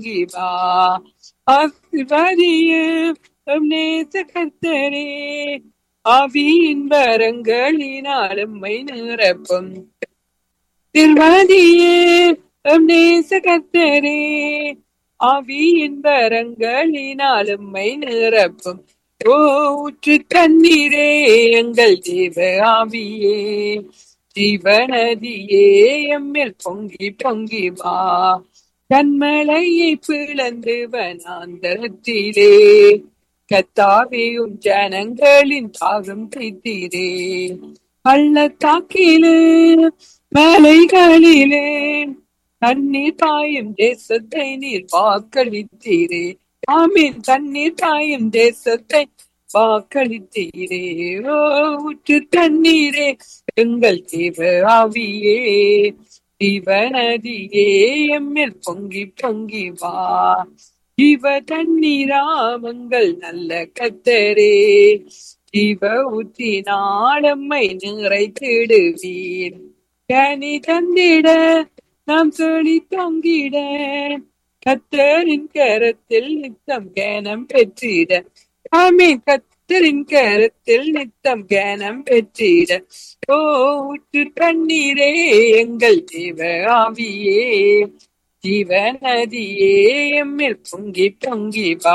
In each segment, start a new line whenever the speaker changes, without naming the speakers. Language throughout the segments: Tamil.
பொங்கி வா ஆசிர்வாதிய எம் நேச கர்த்தரே ஆவியின் வரங்களினால் எம்மை நிரப்பும் திருவாதியே எம் நேச கர்த்தரே ஆவியின் வரங்களினால் எம்மை நிரப்பும் ஓ ஊற்று தண்ணீரே எங்கள் ஜீவ ஆவியே ஜீவநதியே எம்மில் பொங்கி பொங்கி வா கண்மலையை பிளந்து வனாந்தரத்திலே கத்தாவியும் ஜனங்களின் தாகம் தீத்தீரே பள்ளத்தாக்கிலே மலைகளிலே தண்ணீர் பாயும் தேசத்தை நீர் வாக்களித்தீரே ஆமீன் தண்ணீர் பாயும் தேசத்தை வாக்களித்தீரே ஓ ஊற்று தண்ணீரே எங்கள் தேவ ஆவியே ஜீவநதியே எம்மில் பொங்கி பொங்கி வா ஜீவ தண்ணீராமங்கள் நல்ல கத்தரே ஜீவ ஊற்றினால் எம்மை நிறைத்திடுவீர் கனி தந்திட நாம் சொல்லி தொங்கிட கத்தரின் கரத்தில் நித்தம் கேனம் பெற்றிட ஆமே கத்தரின் கரத்தில் நித்தம் கேனம் பெற்றிட ஓ ஊற்று தண்ணீரே எங்கள் தேவ ஆவியே ஜீவநதியே எம்மில் பொங்கி பொங்கி வா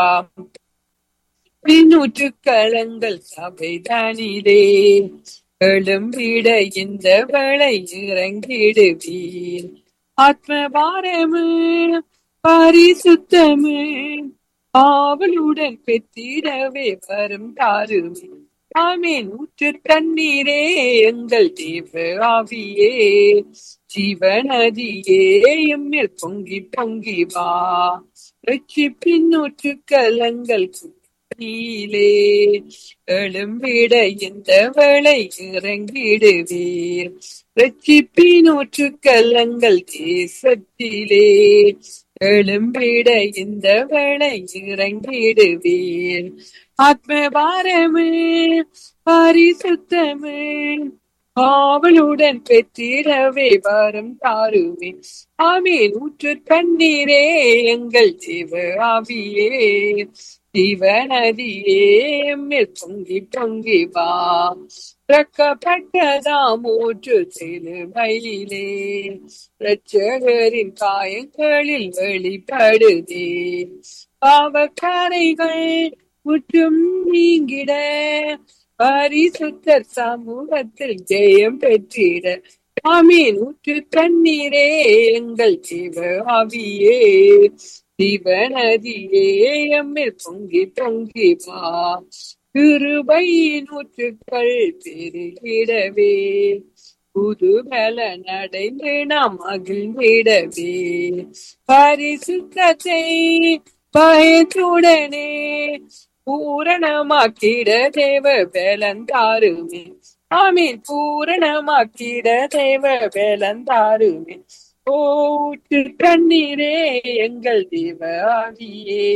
நூற்று களங்கள் சபை தானிலே எழும்பிட இந்த வளை இறங்கிடுவீர் ஆத்ம பாரமு பரிசுத்தமு ஆவலுடன் பெற்றிடவே வரும் தாருமே ஆமீன் ஊற்று தண்ணீரே எங்கள் தேவ ஆவியே ஜீவநதியே எம்மில் பொங்கி பொங்கி வா ரட்சிப்பின் நூற்று கலங்கள் நீலே எழும்பிட இந்த வளை இறங்கிடுவீர் ரட்சிப்பின் நூற்று கலங்கள் தேசத்திலே எழும்பிட இந்த வளை இறங்கிடுவீர் ஆத்ம பாரமே பரிசுத்தமே ஆவலுடன் பெற்றிடவே வரம் தாருமே ஆமீன் ஊற்று தண்ணீரே எங்கள் ஜீவ ஆவியே ஜீவநதியே எம்மில் பொங்கி பொங்கி வா ரக்கப்பட்டதாம் ஊற்று சிலுவையிலே இரட்சகரின் காயங்களில் வெளிப்படுதே பாவக்கரைகள் முற்றும் நீங்கிட பரிசுத்தர் சமூகத்தில் ஜெயம் பெற்றிட ஆமீன் ஊற்று தண்ணீரே எங்கள் ஜீவ ஆவியே ஜீவநதியே எம்மில் பொங்கி பொங்கி வா கிருபையின் ஊற்றுக்கள் பெருகிடவே புது பலன் அடைந்து நாம் மகிழ்ந்திடவே பரிசுத்தத்தை பயத்துடனே பூரணமாக்கிட தேவ பலன் தாருமே ஆமீன் பூரணமாக்கிட தேவ பலன் தாருமே ஓட்டு கண்ணீரே எங்கள் தேவ ஆவியே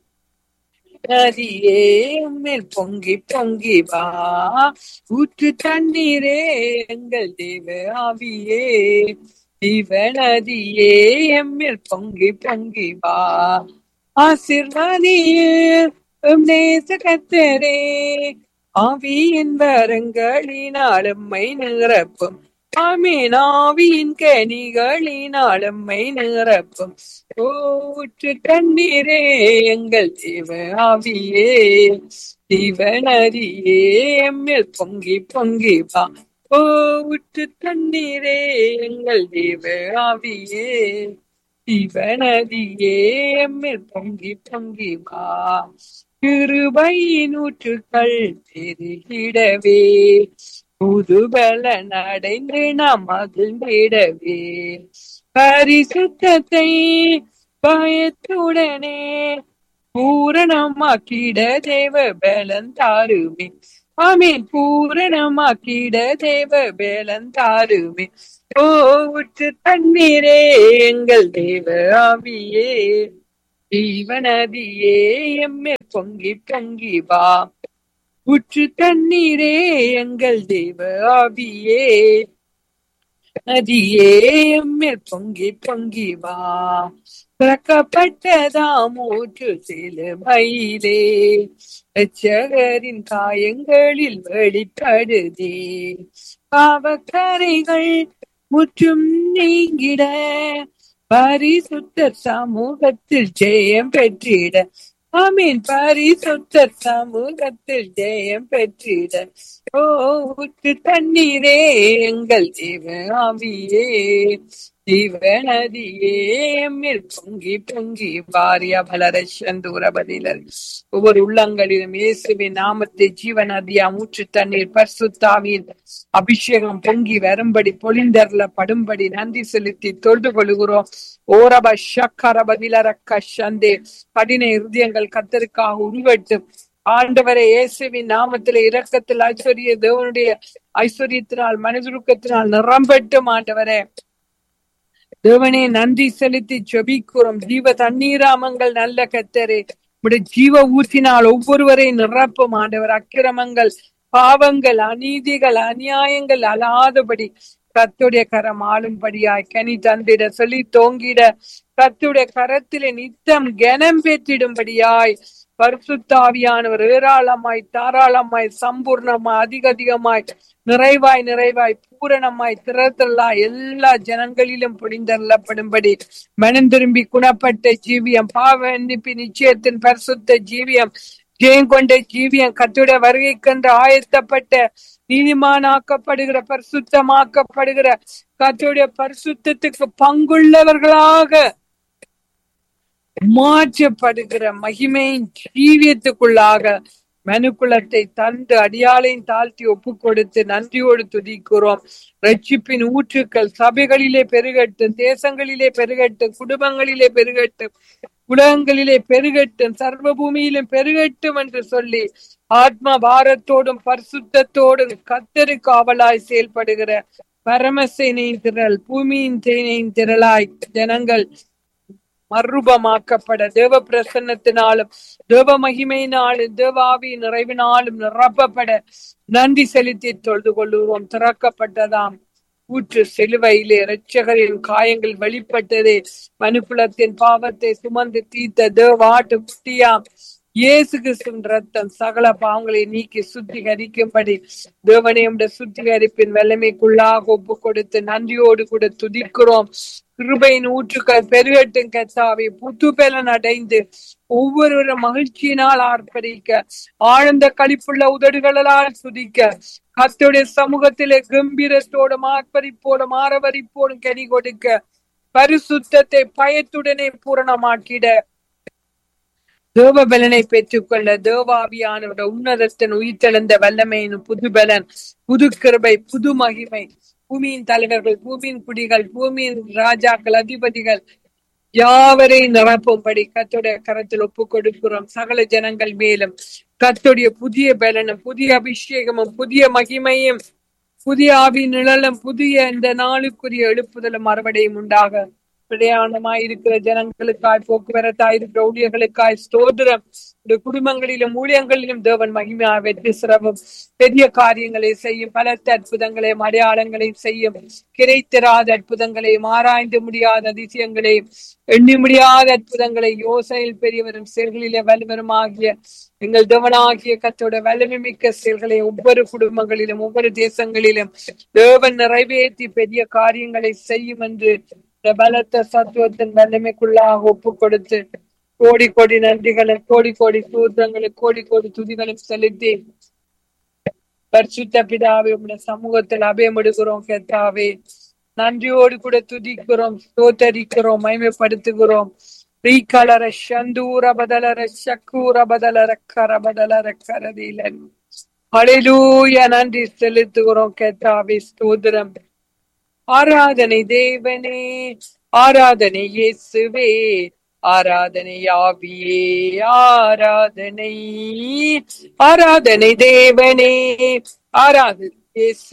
நதியே மேல் பொங்கி பொங்கி வா ஊற்று தண்ணீரே எங்கள் தேவ ஆவியே ஜீவநதியே எம்மில் பொங்கி பொங்கி வா ஆசிர்வாதியே எம் நேச கத்தரே ஆவியின் வரங்களினால் எம்மை நிரப்பும் ஆமீன் ஆவியின் கனிகளினால் எம்மை நிரப்பும் ஊற்று தண்ணீரே எங்கள் தேவ ஆவியே ஜீவநதியே எம்மில் பொங்கி பொங்கி வா ஓ ஊற்று தண்ணீரே எங்கள் தேவ ஆவியே ஜீவநதியே எம்மில் பொங்கி பொங்கி வா கிருபையின் ஊற்றுக்கள் பெருகிடவே புதுபல நடைந்து நாம் மகிழ்ந்திடவே பரிசுத்தத்தை பயத்துடனே பூரணமாக்கிட தேவ பலன் தாருமே ஆமீன் பூரணமாக்கிட தேவ பலன் தாருமே ஓ ஊற்று தண்ணீரே எங்கள் தேவ ஆவியே ஜீவநதியே எம்மே பொங்கி பொங்கி வா ஊற்று தண்ணீரே எங்கள் தேவ ஆவியே நதியே எம்மில் பொங்கி பொங்கி வா திறக்கப்பட்டதாம் ஊற்று சிலுவையிலே ரட்சகரின் காயங்களில் வெளிப்படுதே பாவக்கரைகள் முற்றும் நீங்கிட பரிசுத்த சமூகத்தில் ஜெயம் பெற்றிட ஆமீன் பரிசுத்த சமூகத்தில் ஜெயம் பெற்றிட ஓ ஊற்று தண்ணீரே எங்கள் ஜீவ ஆவியே ஜீவநதியே எம்மில் பொங்கி பொங்கி பாரியா பலர சந்தூர பதிலர் ஒவ்வொரு உள்ளங்களிலும் இயேசுவின் நாமத்தை ஜீவநதியா மூச்சு தண்ணீர் பர்சுத்தாவின் அபிஷேகம் பொங்கி வரும்படி பொழிந்தர்ல படும்படி நன்றி செலுத்தி தொழுது கொள்கிறோம் ஓரப ஷக்கர பதிலரக்க சந்தே கடின இருதயங்கள் கத்தருக்காக உருவட்டும் ஆண்டவரை இயேசுவின் நாமத்தில இரக்கத்தில் ஐஸ்வர்ய தேவனுடைய ஐஸ்வர்யத்தினால் மனதுருக்கத்தினால் நிரம்பட்டும் ஆண்டவரே தேவனே நன்றி செலுத்தி ஜெபிக்கிறோம் ஜீவ தண்ணீராமங்கள் நல்ல கத்தரே உடைய ஜீவ ஊற்றினால் ஒவ்வொருவரை நிரப்பும் ஆண்டவர் அக்கிரமங்கள் பாவங்கள் அநீதிகள் அநியாயங்கள் அலாதபடி கத்துடைய கரம் ஆளும்படியாய் கனி தந்திட சொல்லி தோங்கிட கத்துடைய கரத்திலே நித்தம் கனம் பெற்றிடும்படியாய் பரிசுத்தாவியானவர் ஏராளமாய் தாராளமாய் சம்பூர்ணமாய் அதிக அதிகமாய் நிறைவாய் நிறைவாய் பூரணமாய் திறத்தல்லாய் எல்லா ஜனங்களிலும் புரிந்தள்ளப்படும்படி மனம் திரும்பி குணப்பட்ட ஜீவியம் பாவ எண்ணிப்பி நிச்சயத்தின் பரிசுத்த ஜீவியம் ஜெயம் கொண்ட ஜீவியம் கத்துடைய வருகைக்கென்று ஆயத்தப்பட்ட நீதிமானாக்கப்படுகிற பரிசுத்தமாக்கப்படுகிற கத்துடைய பரிசுத்தத்துக்கு பங்குள்ளவர்களாக மாற்றப்படுகிற மகிமையின் ஜீவியத்துக்குள்ளாக மனுக்குலத்தை தந்து அடியாளையும் தாழ்த்தி ஒப்பு கொடுத்து நன்றியோடு துதிக்கிறோம் ரட்சிப்பின் ஊற்றுக்கள் சபைகளிலே பெருகட்டும் தேசங்களிலே பெருகட்டும் குடும்பங்களிலே பெருகட்டும் உலகங்களிலே பெருகட்டும் சர்வ பூமியிலும் பெருகட்டும் என்று சொல்லி ஆத்ம பாரத்தோடும் பரிசுத்தத்தோடும் கத்தரு காவலாய் செயல்படுகிற பரமசேனையின் திரள் பூமியின் சேனையின் திரளாய் ஜனங்கள் மறுரூபமாக்கப்பட தேவ பிரசன்னத்தினாலும் தேவ மகிமையினாலும் தேவாவி நிறைவினாலும் நிரப்பப்பட நன்றி செலுத்தி தொழுது கொள்ளுவோம் திறக்கப்பட்டதாம் ஊற்று சிலுவையிலே இரட்சகரின் காயங்கள் வெளிப்பட்டதே மனுக்குலத்தின் பாவத்தை சுமந்து தீர்த்த தேவாட்டு குட்டியாம் இயேசு கிறிஸ்துவின் ரத்தம் சகல பாவங்களை நீக்கி சுத்திகரிக்கும்படி தேவனையுடைய சுத்திகரிப்பின் வல்லமைக்குள்ளாக ஒப்பு கொடுத்து நன்றியோடு கூட துதிக்கிறோம் கிருபையின் ஊற்றுக்கள் பெருகட்டும் கத்தாவை புத்து பலன் அடைந்து ஒவ்வொரு மகிழ்ச்சியினால் ஆர்ப்பரிக்க ஆழ்ந்த கழிப்புள்ள உதடுகளால் சுதிக்க கத்துடைய சமூகத்திலே கம்பீரத்தோடும் ஆர்ப்பரிப்போடும் ஆரவரிப்போடும் கனி கொடுக்க பரிசுத்தத்தை பயத்துடனே பூரணமாக்கிட தேவ பலனை பெற்றுக்கொள்ள தேவாவியானோட உன்னதத்தின் உயிர்த்தெழுந்த வல்லமையின் புது பலன் புது கிருபை புது மகிமை பூமியின் தலைவர்கள் பூமியின் குடிகள் பூமியின் ராஜாக்கள் அதிபதிகள் யாவரையும் நிரப்பும்படி கத்துடைய கரத்தில் ஒப்பு கொடுக்கிறோம் சகல ஜனங்கள் மேலும் கத்துடைய புதிய பலனும் புதிய அபிஷேகமும் புதிய மகிமையும் புதிய ஆவி நிழலும் புதிய இந்த நாளுக்குரிய எழுப்புதலும் மறுபடியும் உண்டாக பிரயாணமாய் இருக்கிற ஜனங்களுக்காய் போக்குவரத்தாய் இருக்கிற ஊழியர்களுக்காய் ஸ்தோதிரம் குடும்பங்களிலும் ஊழியங்களிலும் தேவன் மகிமையா வெற்றி சிரமம் பெரிய காரியங்களை செய்யும் பலத்த அற்புதங்களையும் அடையாளங்களையும் செய்யும் கிடைத்திராத அற்புதங்களையும் ஆராய்ந்து முடியாத அதிசயங்களையும் எண்ணி முடியாத அற்புதங்களை யோசனையில் பெரியவரும் செயல்களிலே வலுவரும் ஆகிய எங்கள் தேவனாகிய கத்தோட வலிமை மிக்க செயல்களை ஒவ்வொரு குடும்பங்களிலும் ஒவ்வொரு தேசங்களிலும் தேவன் நிறைவேற்றி பெரிய காரியங்களை செய்யும் என்று இந்த பலத்த சத்துவத்தின் வல்லமைக்குள்ளாக ஒப்பு கொடுத்து கோடி கோடி நன்றிகளை கோடி கோடி சூத்திரங்களை கோடி கோடி துதிகளை செலுத்தி பரிசுத்த பிதாவே உடைய சமூகத்தில் அபயமிடுகிறோம் கேத்தாவே நன்றியோடு கூட துதிக்கிறோம் சோத்தரிக்கிறோம் மயமைப்படுத்துகிறோம் ரீகலர சந்தூர பதலர சக்கூர பதலர கர பதலர கரதீலன் அழிலூய நன்றி செலுத்துகிறோம் கேத்தாவே ஸ்தோதிரம் ஆராதனை தேவனே ஆராதனை இயேசுவே ஆராதனை ஆவியே ஆராதனை ஆராதனை தேவனே ஆராதனை இயேசு